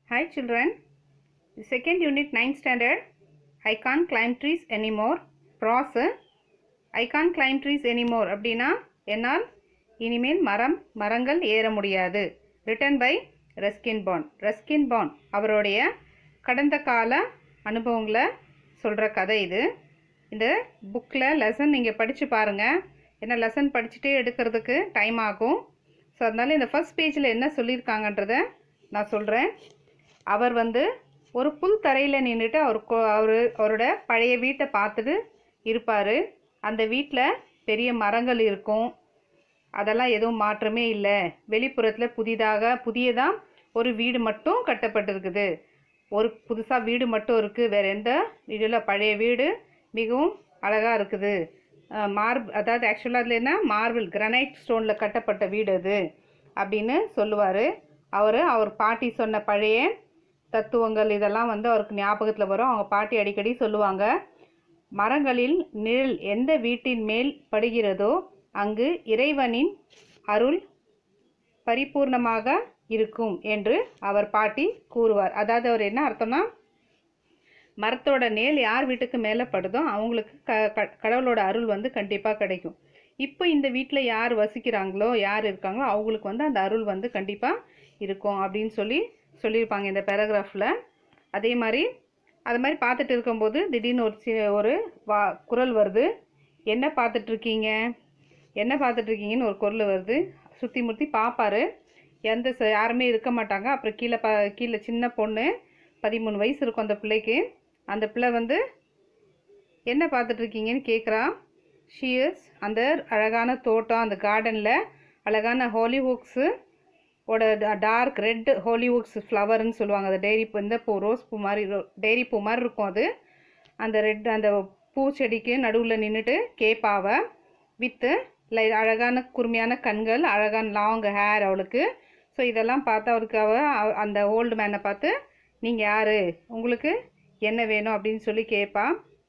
Hi children. The second unit 9th standard. I can't climb trees anymore. Prose. I can't climb trees anymore. அப்படின்னா என்னால் இனிமேல் மரம் மரங்கள் ஏற முடியாது written by Ruskin Bond Ruskin Bond அவருடைய கடந்த கால அனுபவங்களை சொல்கிற கதை இது இந்த புக்கில் லெசன் நீங்கள் படித்து பாருங்கள் ஏன்னா லெசன் படிச்சுட்டே எடுக்கிறதுக்கு டைம் ஆகும் ஸோ அதனால இந்த ஃபர்ஸ்ட் பேஜில் என்ன சொல்லியிருக்காங்கன்றத நான் சொல்கிறேன் அவர் வந்து ஒரு புல் தரையில் நின்றுட்டு அவர் கொ- அவரு அவரோட பழைய வீட்டை பார்த்துட்டு இருப்பார் அந்த வீட்டில் பெரிய மரங்கள் இருக்கும் அதெல்லாம் எதுவும் மாற்றமே இல்லை வெளிப்புறத்தில் புதிதாக புதியதாக ஒரு வீடு மட்டும் கட்டப்பட்டிருக்குது ஒரு புதுசாக வீடு மட்டும் இருக்குது வேறு எந்த இதில் பழைய வீடு மிகவும் அழகாக இருக்குது மார்ப் அதாவது ஆக்சுவலாக அதில் என்ன மார்பிள் கிரனைட் ஸ்டோனில் கட்டப்பட்ட வீடு அது அப்படின்னு சொல்லுவார் அவர் அவர் பாட்டி சொன்ன பழைய தத்துவங்கள் இதெல்லாம் வந்து அவருக்கு ஞாபகத்தில் வரும் அவங்க பாட்டி அடிக்கடி சொல்லுவாங்க மரங்களில் நிழல் எந்த வீட்டின் மேல் படுகிறதோ அங்கு இறைவனின் அருள் பரிபூர்ணமாக இருக்கும் என்று அவர் பாட்டி கூறுவார் அதாவது அவர் என்ன அர்த்தம்னா மரத்தோட நேல் யார் வீட்டுக்கு மேலே படுதோ அவங்களுக்கு க க- கடவுளோட அருள் வந்து கண்டிப்பாக கிடைக்கும் இப்போ இந்த வீட்டில் யார் வசிக்கிறாங்களோ யார் இருக்காங்களோ அவங்களுக்கு வந்து அந்த அருள் வந்து கண்டிப்பாக இருக்கும் அப்படின்னு சொல்லி சொல்லியிருப்பாங்க இந்த பேராகிராஃபில் அதே மாதிரி அது மாதிரி பார்த்துட்டு இருக்கும்போது திடீர்னு ஒரு சி ஒரு வா குரல் வருது என்ன பார்த்துட்டு இருக்கீங்க என்ன பார்த்துட்டு இருக்கீங்கன்னு ஒரு குரல் வருது சுற்றி முற்றி பார்ப்பாரு எந்த ச- யாருமே இருக்க மாட்டாங்க அப்புறம் கீழே ப கீழே சின்ன பொண்ணு பதிமூணு வயசு இருக்கும் அந்த பிள்ளைக்கு அந்த பிள்ளை வந்து என்ன பார்த்துட்டு இருக்கீங்கன்னு கேட்குறா ஷியர்ஸ் அந்த அழகான தோட்டம் அந்த கார்டனில் அழகான ஹோலி ஹூக்ஸு ஓட டார்க் ரெட் ஹோலி ஹூக்ஸ் ஃப்ளவர்னு சொல்லுவாங்க அது டெய்ரி பூ இந்த பூ ரோஸ் பூ மாதிரி டெய்ரி பூ மாதிரி இருக்கும் அது அந்த ரெட் அந்த பூச்செடிக்கு நடுவில் நின்றுட்டு கேப்பாவ வித்து லை அழகான குறுமையான கண்கள் அழகான லாங் ஹேர் அவளுக்கு ஸோ இதெல்லாம் பார்த்து அவருக்கு அவ அவ- அந்த ஓல்டு மேனை பார்த்து நீங்கள் யார் உங்களுக்கு என்ன வேணும் அப்படின்னு சொல்லி கேட்பா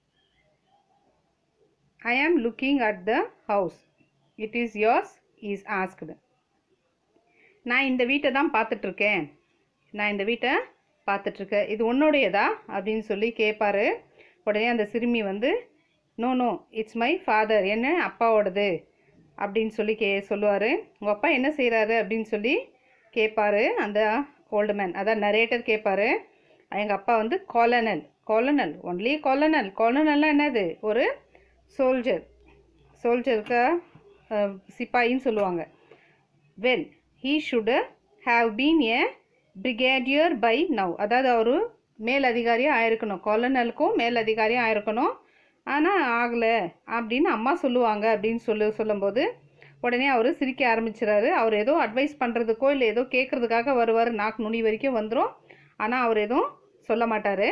I am looking at the house it is yours is asked நான் இந்த வீட்டை தான் பார்த்துட்ருக்கேன் நான் இந்த வீட்டை பார்த்துட்ருக்கேன் இது உன்னுடையதா அப்படின்னு சொல்லி கேட்பாரு உடனே அந்த சிறுமி வந்து no no it's my father என்ன அப்பாவோடது அப்படின்னு சொல்லி கே சொல்லுவார் உங்கள் அப்பா என்ன செய்கிறாரு அப்படின்னு சொல்லி கேட்பாரு அந்த ஓல்டு மேன் அதான் நரேட்டர் கேட்பாரு எங்கள் அப்பா வந்து காலனல் காலனல் ஒன்லி காலனல் காலனல்லாம் என்னது ஒரு சோல்ஜர் சோல்ஜருக்கு சிப்பாயின்னு சொல்லுவாங்க well he should have been a brigadier by now அதாவது அவர் மேல் அதிகாரியாக ஆயிருக்கணும் கொலனலுக்கும் மேல் அதிகாரியாக ஆயிருக்கணும் ஆனால் ஆகலை அப்படின்னு அம்மா சொல்லுவாங்க அப்படின்னு சொல்லி சொல்லும்போது உடனே அவர் சிரிக்க ஆரம்பிச்சிடாரு அவர் ஏதோ அட்வைஸ் பண்ணுறதுக்கோ இல்லை ஏதோ கேட்குறதுக்காக வருவார் நாக்கு நுனி வரைக்கும் வந்துடும் ஆனால் அவர் எதுவும் சொல்ல மாட்டார்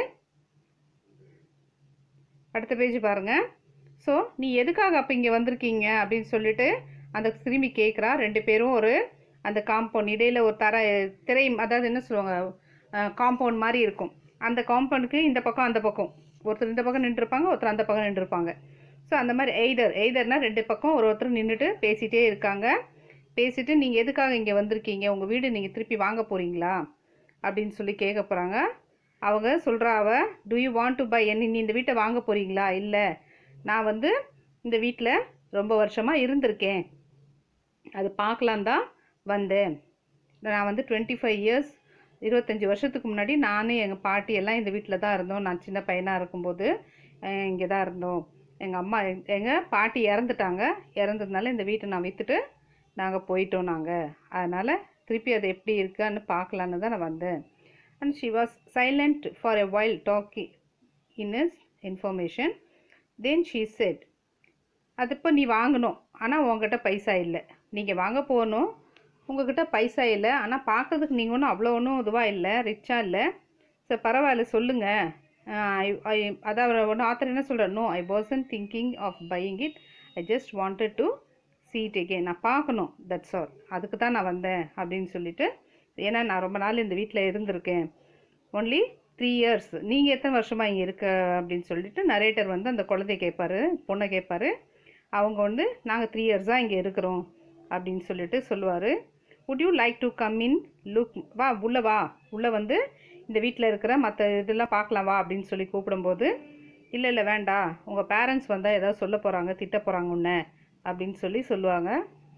அடுத்த பேஜ் பாருங்க ஸோ நீ எதுக்காக அப்போ இங்கே வந்திருக்கீங்க அப்படின்னு சொல்லிட்டு அந்த சிறுமி கேட்குறா ரெண்டு பேரும் ஒரு அந்த காம்பவுண்ட் இடையில ஒரு தர திரை அதாவது என்ன சொல்லுவாங்க காம்பவுண்ட் மாதிரி இருக்கும் அந்த காம்பவுண்டுக்கு இந்த பக்கம் அந்த பக்கம் ஒருத்தர் இந்த பக்கம் நின்றுருப்பாங்க ஒருத்தர் அந்த பக்கம் நின்றுருப்பாங்க ஸோ அந்த மாதிரி எய்தர் எய்தர்னா ரெண்டு பக்கம் ஒரு ஒருத்தர் நின்றுட்டு பேசிகிட்டே இருக்காங்க பேசிட்டு நீங்கள் எதுக்காக இங்கே வந்திருக்கீங்க உங்கள் வீடு நீங்கள் திருப்பி வாங்க போகிறீங்களா அப்படின்னு சொல்லி கேட்க போகிறாங்க அவங்க சொல்கிறா அவ do you want to buy என்ன நீ இந்த வீட்டை வாங்க போகிறீங்களா இல்லை நான் வந்து இந்த வீட்டில் ரொம்ப வருஷமாக இருந்திருக்கேன் அது பார்க்கலாம் தான் வந்தேன் நான் வந்து டுவெண்ட்டி ஃபைவ் இயர்ஸ் இருபத்தஞ்சி வருஷத்துக்கு முன்னாடி நானும் எங்கள் பாட்டி எல்லாம் இந்த வீட்டில் தான் இருந்தோம் நான் சின்ன பையனாக இருக்கும்போது இங்கே தான் இருந்தோம் எங்கள் அம்மா எங்கள் பாட்டி இறந்துட்டாங்க இறந்ததுனால இந்த வீட்டை நான் விற்றுட்டு நாங்கள் போயிட்டோம் நாங்கள் அதனால் திருப்பி அது எப்படி இருக்கான்னு பார்க்கலான்னு தான் நான் வந்தேன் and she was silent for a while taking in is information then she said அது இப்போ நீ வாங்கணும் ஆனால் உங்ககிட்ட பைசா இல்லை நீங்கள் வாங்க போகணும் உங்ககிட்ட பைசா இல்லை ஆனால் பார்க்கறதுக்கு நீங்கள் ஒன்றும் அவ்வளோ ஒன்றும் இதுவாக இல்லை ரிச்சாக இல்லை ஸோ பரவாயில்ல சொல்லுங்கள் அதாவது ஒன்று ஆத்தர் என்ன சொல்கிறார் no I wasn't thinking of buying it I just wanted to see it again நான் பார்க்கணும் தட்ஸ் ஆல் அதுக்கு தான் நான் வந்தேன் அப்படின்னு சொல்லிட்டு ஏன்னா நான் ரொம்ப நாள் இந்த வீட்டில் இருந்திருக்கேன் ஒன்லி த்ரீ இயர்ஸ் நீங்கள் எத்தனை வருஷமாக இங்கே இருக்க அப்படின்னு சொல்லிட்டு நரேட்டர் வந்து அந்த குழந்தைய கேட்பாரு பொண்ணை கேட்பாரு அவங்க வந்து நாங்கள் த்ரீ இயர்ஸாக இங்கே இருக்கிறோம் அப்படின்னு சொல்லிட்டு சொல்லுவார் would you like to come in look வா உள்ள வா உள்ளே வந்து இந்த வீட்டில் இருக்கிற மற்ற இதெல்லாம் பார்க்கலாம் வா அப்படின்னு சொல்லி கூப்பிடும்போது இல்லை இல்லை வேண்டாம் உங்கள் பேரண்ட்ஸ் வந்தால் ஏதாவது சொல்ல போகிறாங்க திட்ட போகிறாங்க உன்னை அப்படின்னு சொல்லி சொல்லுவாங்க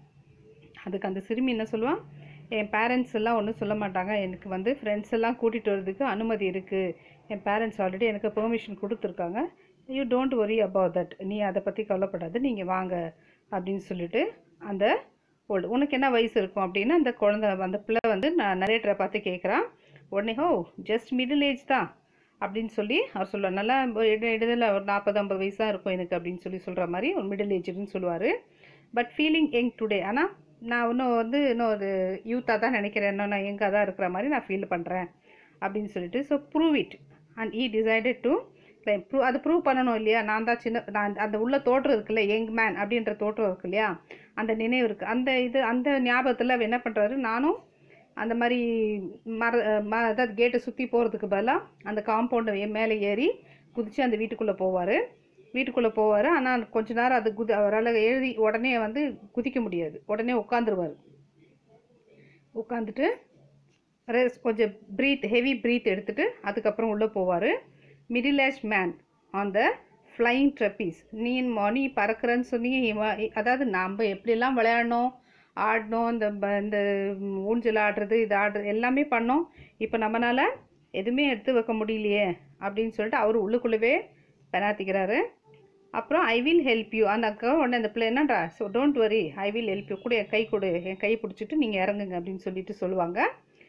அதுக்கு அந்த சிறுமி என்ன சொல்லுவான் என் பேரண்ட்ஸ் எல்லாம் ஒன்றும் சொல்ல மாட்டாங்க எனக்கு வந்து ஃப்ரெண்ட்ஸ் எல்லாம் கூட்டிகிட்டு வரதுக்கு அனுமதி இருக்குது என் பேரண்ட்ஸ் ஆல்ரெடி எனக்கு பெர்மிஷன் கொடுத்துருக்காங்க you don't worry about that நீ அதை பற்றி கவலைப்படாத நீங்கள் வாங்க அப்படின்னு சொல்லிட்டு அந்த ஓல்டு உனக்கு என்ன வயசு இருக்கும் அப்படின்னு அந்த குழந்தை அந்த பிள்ளை வந்து நான் நரேட்டரை பார்த்து கேட்குறான் உடனே ஹோ ஜஸ்ட் மிடில் ஏஜ் தான் அப்படின்னு சொல்லி அவர் சொல்லுவார் நல்லா இடையில ஒரு நாற்பது ஐம்பது வயசு தான் இருக்கும் எனக்கு அப்படின்னு சொல்லி சொல்கிற மாதிரி ஒரு மிடில் ஏஜ்னு சொல்லுவார் பட் ஃபீலிங் யங் டுடே ஆனால் நான் இன்னும் வந்து இன்னும் ஒரு யூத்தாக தான் நினைக்கிறேன் இன்னும் நான் யங்காக தான் இருக்கிற மாதிரி நான் ஃபீல் பண்ணுறேன் அப்படின்னு சொல்லிட்டு so prove it and I decided to prove அது ப்ரூவ் பண்ணணும் இல்லையா நான் தான் சின்ன நான் அந்த உள்ள தோற்றம் இருக்குல்ல யங் மேன் அப்படின்ற தோற்றம் இருக்கு இல்லையா அந்த நினைவு இருக்குது அந்த இது அந்த ஞாபகத்தில் அவர் என்ன பண்ணுறாரு நானும் அந்த மாதிரி மர ம அதாவது கேட்டை சுற்றி போகிறதுக்கு பதிலாக அந்த காம்பவுண்டை மேலே ஏறி குதித்து அந்த வீட்டுக்குள்ளே போவார் வீட்டுக்குள்ளே போவார் ஆனால் கொஞ்ச நேரம் அது குதி அவரால் எழுதி உடனே வந்து குதிக்க முடியாது உடனே உட்காந்துருவார் உட்காந்துட்டு ரெஸ்ட் கொஞ்சம் ப்ரீத் ஹெவி ப்ரீத் எடுத்துட்டு அதுக்கப்புறம் உள்ளே போவார் middle age man on the flying trapeze நீ மணி பறக்கிறேன்னு சொன்னி இவன் அதாவது நம்ம எப்படியெல்லாம் விளையாடணும் ஆடணும் இந்த ப- இந்த ஊஞ்சல் ஆடுறது இது ஆடுறது எல்லாமே பண்ணோம் இப்போ நம்மளால் எதுவுமே எடுத்து வைக்க முடியலையே அப்படின்னு சொல்லிட்டு அவர் உள்ளுக்குள்ளவே பெனாத்திக்கிறாரு அப்புறம் ஐ வில் ஹெல்ப் யூ அந்த அக்கா உடனே அந்த பிள்ளை என்னடா so don't worry I will help you கூட என் கை கொடு என் கை பிடிச்சிட்டு நீங்கள் இறங்குங்க அப்படின்னு சொல்லிட்டு சொல்லுவாங்க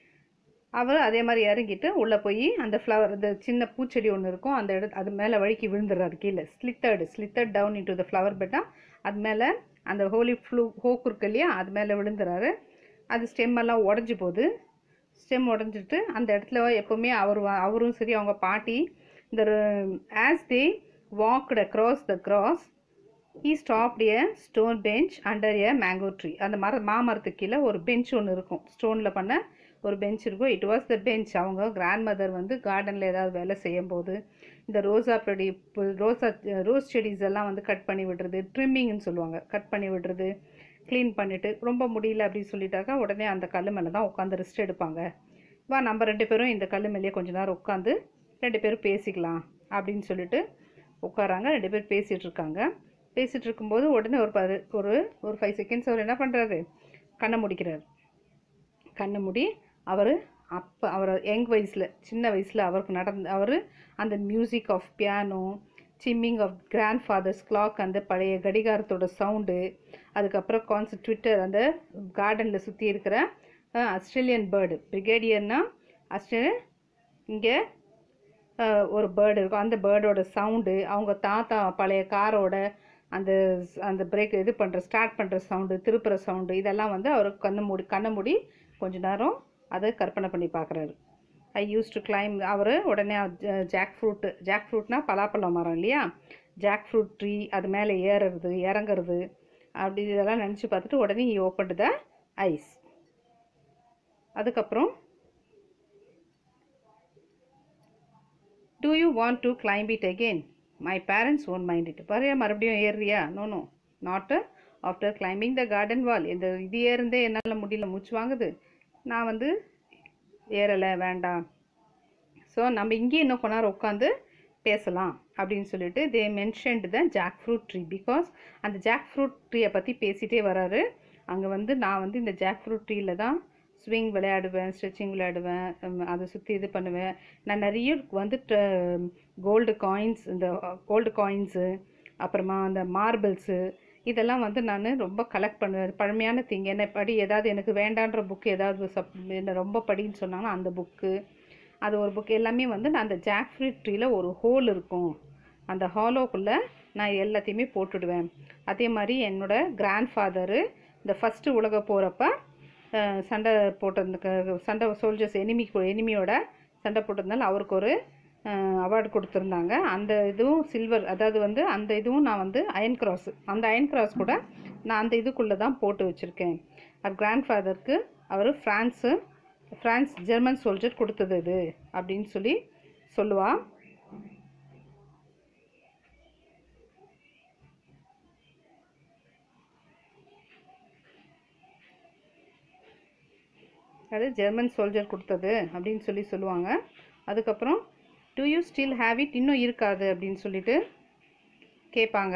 அவர் அதே மாதிரி இறங்கிட்டு உள்ளே போய் அந்த ஃப்ளவர் இந்த சின்ன பூச்செடி ஒன்று இருக்கும் அந்த இடத்து அது மேலே வழுக்கி விழுந்துடுறாரு கீழே slithered slithered down into the flower பெட்டா அது மேலே அந்த ஹோலி ஃப்ளூ ஹோக் இருக்கு இல்லையா அது மேலே விழுந்துறாரு அது ஸ்டெம் எல்லாம் உடஞ்சி போகுது ஸ்டெம் உடஞ்சிட்டு அந்த இடத்துல எப்போவுமே அவர் வா- அவரும் சரி அவங்க பாட்டி இந்த as they walked across the cross he stopped a stone bench under a mango tree அந்த மர மாமரத்துக்கு கீழே ஒரு பெஞ்ச் ஒன்று இருக்கும் ஸ்டோனில் பண்ண ஒரு பெஞ்ச் இருக்கும் இட் வாஸ் த பெஞ்ச் அவங்க கிராண்ட் மதர் வந்து கார்டனில் ஏதாவது வேலை செய்யும் போது இந்த ரோசா செடி ரோசா ரோஸ் செடிஸ் எல்லாம் வந்து கட் பண்ணி விடுறது ட்ரிம்மிங்னு சொல்லுவாங்க கட் பண்ணி விடுறது க்ளீன் பண்ணிவிட்டு ரொம்ப முடியல அப்படின்னு சொல்லிட்டாக்கா உடனே அந்த கல் மேலே தான் உட்காந்து ரெஸ்ட் எடுப்பாங்க வா நம்ம ரெண்டு பேரும் இந்த கல் மேலேயே கொஞ்ச நேரம் உட்காந்து ரெண்டு பேரும் பேசிக்கலாம் அப்படின்னு சொல்லிட்டு உட்காராங்க ரெண்டு பேர் பேசிகிட்டு இருக்காங்க பேசிகிட்டு இருக்கும்போது உடனே ஒரு பது ஒரு ஒரு ஃபைவ் செகண்ட்ஸ் அவர் என்ன பண்ணுறாரு கண்ணை முடிக்கிறார் கண்ணை மூடி அவர் அப்போ அவர் யங் வயசில் சின்ன வயசில் அவருக்கு நடந்த அவர் அந்த music of piano chiming of grandfather's clock அந்த பழைய கடிகாரத்தோட சவுண்டு அதுக்கப்புறம் கான்ஸ் ட்விட்டர் அந்த கார்டனில் சுற்றி இருக்கிற ஆஸ்திரேலியன் பேர்டு பிரிகேடியர்னா ஆஸ்திரேலியன் இங்கே ஒரு பேர்டு இருக்கும் அந்த பேர்டோட சவுண்டு அவங்க தாத்தா பழைய காரோட அந்த அந்த பிரேக் இது பண்ணுற ஸ்டார்ட் பண்ணுற சவுண்டு திருப்புற சவுண்டு இதெல்லாம் வந்து அவர் கண்ணை மூடி கண்ணை மூடி கொஞ்ச நேரம் அதை கற்பனை பண்ணி பார்க்குறாரு ஐ யூஸ் டு கிளைம் அவர் உடனே ஜாக் ஃப்ரூட்டு ஜாக் ஃப்ரூட்னா பலாப்பழம் மரம் இல்லையா ஜாக் ஃப்ரூட் ட்ரீ அது மேலே ஏறுறது இறங்குறது அப்படி இதெல்லாம் நினச்சி பார்த்துட்டு உடனே ஈ ஓப்பன் த ஐஸ் அதுக்கப்புறம் do you want to climb it again my parents won't mind it பாரு மறுபடியும் ஏறுறியா no no not after climbing the garden wall இந்த இது ஏறுந்தே என்னால் முடியல மூச்சு வாங்குது நான் வந்து ஏறலை வேண்டாம் ஸோ நம்ம இங்கேயே இன்னும் கொஞ்ச நேரம் உட்காந்து பேசலாம் அப்படின்னு சொல்லிட்டு they mentioned the jackfruit tree because அந்த ஜாக் ஃப்ரூட் ட்ரீயை பற்றி பேசிகிட்டே வராரு அங்கே வந்து நான் வந்து இந்த ஜாக் ஃப்ரூட் ட்ரீயில் தான் ஸ்விங் விளையாடுவேன் ஸ்ட்ரெச்சிங் விளையாடுவேன் உம், அதை சுற்றி இது பண்ணுவேன் நான் நிறைய வந்து கோல்டு காயின்ஸ் இந்த கோல்டு காயின்ஸு அப்புறமா அந்த மார்பிள்ஸு இதெல்லாம் வந்து நான் ரொம்ப கலெக்ட் பண்ணுவேன் பழமையான திங் என்ன படி ஏதாவது எனக்கு வேண்டான்ற புக்கு ஏதாவது சப் என்ன ரொம்ப படின்னு சொன்னாங்கன்னா அந்த புக்கு அது ஒரு புக் எல்லாமே வந்து நான் அந்த ஜாக் ஃப்ரூட் ட்ரீல ஒரு ஹோல் இருக்கும் அந்த ஹாலோக்குள்ளே நான் எல்லாத்தையுமே போட்டுடுவேன் அதே மாதிரி என்னோட கிராண்ட் ஃபாதரு இந்த ஃபஸ்ட்டு உலக போகிறப்ப சண்டை போட்டிருந்த சண்டை சோல்ஜர்ஸ் எனிமி எனிமியோட சண்டை போட்டிருந்தால அவருக்கு ஒரு அவார்டு கொடுத்துருந்தாங்க அந்த இதுவும் சில்வர் அதாவது வந்து அந்த இதுவும் நான் வந்து அயன் கிராஸ் அந்த அயன் கிராஸ் கூட நான் அந்த இதுக்குள்ளே தான் போட்டு வச்சுருக்கேன் அது கிராண்ட் ஃபாதருக்கு அவர் ஃப்ரான்ஸு ஃப்ரான்ஸ் ஜெர்மன் சோல்ஜர் கொடுத்தது இது அப்படின்னு சொல்லி சொல்லுவா அது ஜெர்மன் சோல்ஜர் கொடுத்தது அப்படின்னு சொல்லி சொல்லுவாங்க அதுக்கப்புறம் do you still have it இன்னும் இருக்காது அப்படின்னு சொல்லிட்டு கேட்பாங்க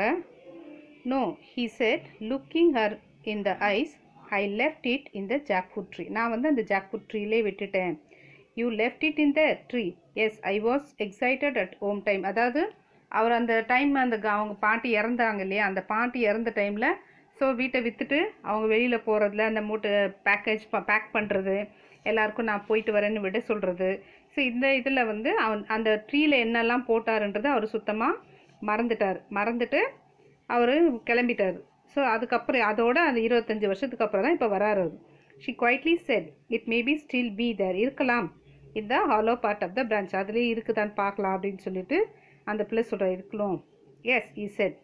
no he said looking her in the eyes I left it in the jackfruit tree நான் வந்து அந்த ஜாக்ஃபுட் ட்ரீலே விட்டுட்டேன் you left it in the tree yes I was excited at home time அதாவது அவர் அந்த டைம் அந்த க- அவங்க பாட்டி இறந்தாங்க இல்லையா அந்த பாட்டி இறந்த டைமில் ஸோ வீட்டை விற்றுட்டு அவங்க வெளியில் போகிறதுல அந்த மூட்டை பேக்கேஜ் பேக் பண்ணுறது எல்லாருக்கும் நான் போயிட்டு வரேன்னு விட சொல்கிறது ஸோ இந்த இதில் வந்து அவன் அந்த ட்ரீல என்னெல்லாம் போட்டாருன்றது அவர் சுத்தமாக மறந்துட்டார் மறந்துட்டு அவர் கிளம்பிட்டார் ஸோ அதுக்கப்புறம் அதோட அந்த இருபத்தஞ்சி வருஷத்துக்கு அப்புறம் தான் இப்போ வராரு she quietly said it maybe still be there இருக்கலாம் இந்த hollow part of the branch அதுலேயே இருக்குதான்னு பார்க்கலாம் அப்படின்னு சொல்லிட்டு அந்த பிள்ளை சொல்கிற இருக்கலாம் yes he said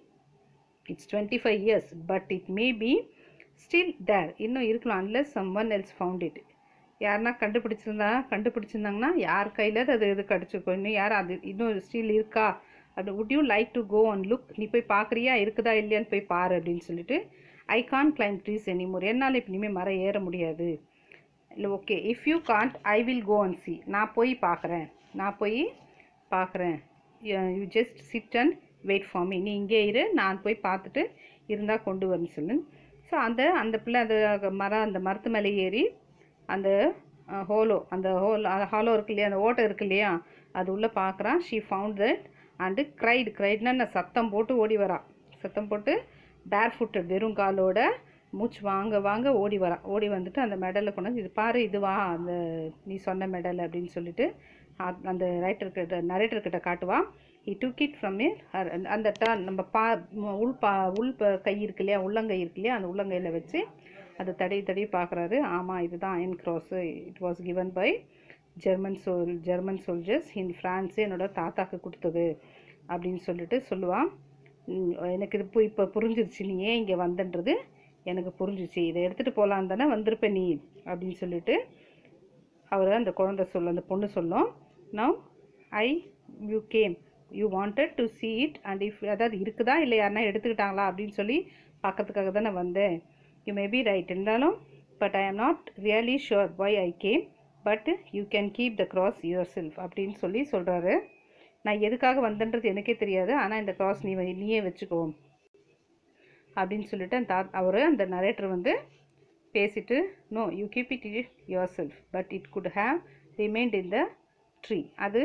it's twenty five years but it may be still there இன்னும் இருக்கலாம் unless someone else found it யாருன்னா கண்டுபிடிச்சிருந்தா கண்டுபிடிச்சிருந்தாங்கன்னா யார் கையில் அது இது கிடச்சிருக்கோம் இன்னும் யார் அது இன்னும் ஸ்டில் இருக்கா அப்படி would you like to go and look நீ போய் பார்க்குறியா இருக்குதா இல்லையான்னு போய் பாரு அப்படின்னு சொல்லிட்டு I can climb trees anymore என்னால் இப்போ இனிமேல் மரம் ஏற முடியாது இல்லை okay if you can't I will go and see நான் போய் பார்க்குறேன் நான் போய் பார்க்குறேன் you just sit and wait for me நீ இங்கே இரு நான் போய் பார்த்துட்டு இருந்தால் கொண்டு வரேன்னு சொல்லு ஸோ அந்த அந்த பிள்ளை அந்த மரம் அந்த மரத்து மேலே ஏறி அந்த ஹோலோ அந்த ஹோல் ஹாலோ இருக்கு இல்லையா அந்த ஓட்டை இருக்கு இல்லையா அது உள்ளே பார்க்குறான் she found that and cried க்ரைட்னா நான் சத்தம் போட்டு ஓடி வரா சத்தம் போட்டு பேர் ஃபுட்டட் வெறும் காலோட மூச்சு வாங்க வாங்க ஓடி வரா ஓடி வந்துட்டு அந்த மெடலை கொண்டு வந்து இது பாரு இதுவா அந்த நீ சொன்ன மெடல் அப்படின்னு சொல்லிட்டு அ- அந்த ரைட்டர் கிட்ட நரேட்டர் கிட்ட காட்டுவா he took it from it her- அந்த டர்ன் நம்ம பா ம- உள் பா உள் ப- கை இருக்கு இல்லையா உள்ளங்கை இருக்கு இல்லையா அந்த உள்ளங்கையில் வச்சு அதை தடவி தடவி பார்க்குறாரு ஆமாம் இதுதான் iron cross it was given by German சோல் ஜெர்மன் சோல்ஜர்ஸ் இன் ஃப்ரான்ஸு என்னோட தாத்தாக்கு கொடுத்தது அப்படின்னு சொல்லிட்டு சொல்லுவான் "ம், எனக்கு இது இப்போ இப்போ புரிஞ்சிருச்சு நீ ஏன் இங்கே வந்தன்றது எனக்கு புரிஞ்சிச்சு இதை எடுத்துகிட்டு போகலான் தானே வந்திருப்ப நீ அப்படின்னு சொல்லிட்டு அவர் அந்த குழந்தை சொல்லும் அந்த பொண்ணு சொல்லும் now I you came you wanted to see it and if அதாவது இருக்குதா இல்லை யாருன்னா எடுத்துக்கிட்டாங்களா அப்படின்னு சொல்லி பார்க்கறதுக்காக தான் நான் வந்தேன் யூ மே பி ரைட் இருந்தாலும் but I am not really sure why I came but you can keep the cross yourself அப்படின்னு சொல்லி சொல்கிறாரு நான் எதுக்காக வந்தேன்றது எனக்கே தெரியாது ஆனால் இந்த கிராஸ் நீ வை- நீயே வச்சுக்கோ அப்படின்னு சொல்லிட்டு அந்த தா அவர் அந்த நரேட்டர் வந்து பேசிட்டு no you keep it yourself but it could have remained in the tree அது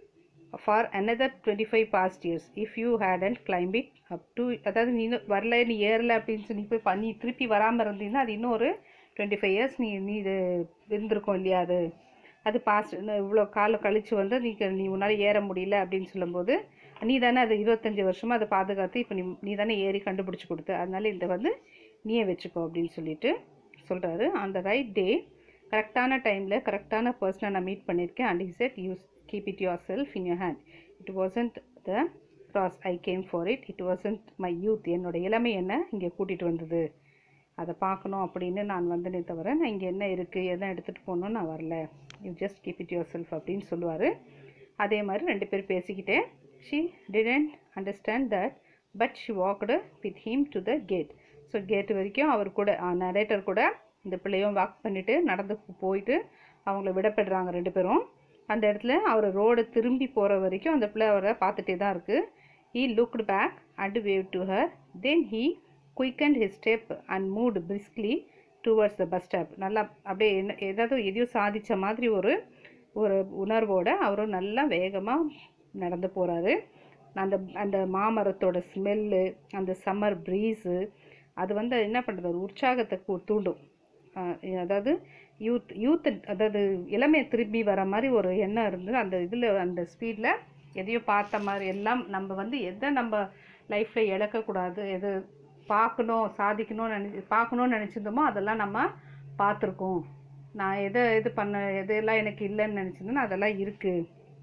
for another twenty five past years if you had and climb it up to அதாவது நீ இன்னும் வரல நீ ஏறல அப்படின்னு சொல்லி போய் பண்ணி திருப்பி வராமல் இருந்தீங்கன்னா அது இன்னும் ஒரு டுவெண்ட்டி ஃபைவ் இயர்ஸ் நீ நீ இது இருந்திருக்கும் இல்லையா அது அது பாஸ்ட் இவ்வளோ காலம் கழிச்சு வந்து நீ க- நீ உன்னால் ஏற முடியல அப்படின்னு சொல்லும்போது நீ தானே அது இருபத்தஞ்சி வருஷமாக அதை பாதுகாத்து இப்போ நீ நீ தானே ஏறி கண்டுபிடிச்சி கொடுத்த அதனால இந்த வந்து நீயே வச்சுக்கோ அப்படின்னு சொல்லிட்டு சொல்கிறாரு அந்த ரைட் டே கரெக்டான டைமில் கரெக்டான பர்சனை நான் மீட் பண்ணியிருக்கேன் and he said use keep it yourself in your hand it wasn't the cross I came for it it wasn't my youth என்னோட இளமை என்ன இங்கே கூட்டிகிட்டு வந்தது அதை பார்க்கணும் அப்படின்னு நான் வந்தனே தவிர நான் இங்கே என்ன இருக்குது எதை எடுத்துகிட்டு போகணும்னு நான் வரல you just keep it yourself அப்படின்னு சொல்லுவார் அதே மாதிரி ரெண்டு பேர் பேசிக்கிட்டே she didn't understand that but she walked with him to the gate so gate வரைக்கும் அவர் கூட நரேட்டர் கூட இந்த பிள்ளையும் வாக் பண்ணிவிட்டு நடந்து போயிட்டு அவங்கள விடப்படுறாங்க ரெண்டு பேரும் அந்த இடத்துல அவர் ரோடு திரும்பி போகிற வரைக்கும் அந்த பிள்ளை அவரை பார்த்துட்டே தான் இருக்குது he looked back and waved to her then he quickened his step and moved briskly towards the bus stop நல்லா அப்படியே என்ன ஏதாவது எதையோ சாதிச்ச மாதிரி ஒரு ஒரு உணர்வோட அவரும் நல்லா வேகமாக நடந்து போகிறாரு அந்த அந்த மாமரத்தோட ஸ்மெல்லு அந்த சம்மர் ப்ரீஸு அது வந்து என்ன பண்ணுறது ஒரு உற்சாகத்தை கூ- தூண்டும் ஆஹ் அதாவது யூத் யூத் அதாவது இளமையை திரும்பி வர மாதிரி ஒரு எண்ணம் இருந்து அந்த இதில் அந்த ஸ்பீடில் எதையோ பார்த்த மாதிரி எல்லாம் நம்ம வந்து எதை நம்ம லைஃப்பில் இழக்கக்கூடாது எது பார்க்கணும் சாதிக்கணும்னு நினச்சி பார்க்கணும்னு நினச்சிருந்தோமோ அதெல்லாம் நம்ம பார்த்துருக்கோம் நான் எதை இது பண்ண எதெல்லாம் எனக்கு இல்லைன்னு நினச்சிருந்தேனோ அதெல்லாம் இருக்குது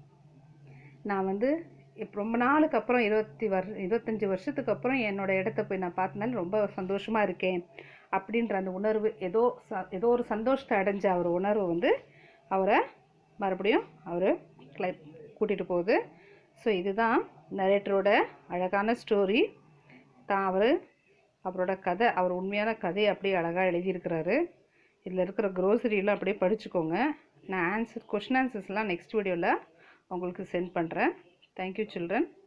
நான் வந்து இப்போ ரொம்ப நாளுக்கு அப்புறம் இருபத்தி வர் இருபத்தஞ்சி வருஷத்துக்கு அப்புறம் என்னோட இடத்த போய் நான் பார்த்தனால ரொம்ப சந்தோஷமாக இருக்கேன் அப்படின்ற அந்த உணர்வு ஏதோ ச ஏதோ ஒரு சந்தோஷத்தை அடைஞ்ச அவர் உணர்வு வந்து அவரை மறுபடியும் அவர் கிளை கூட்டிகிட்டு போகுது ஸோ இதுதான் நரேட்டரோட அழகான ஸ்டோரி தான் அவர் அவரோட கதை அவர் உண்மையான கதையை அப்படியே அழகாக எழுதியிருக்கிறாரு இதில் இருக்கிற க்ரோசரியெல்லாம் அப்படியே படிச்சுக்கோங்க நான் ஆன்சர் கொஷின் ஆன்சர்ஸ்லாம் நெக்ஸ்ட் வீடியோவில் உங்களுக்கு சென்ட் பண்ணுறேன் தேங்க்யூ சில்ட்ரன்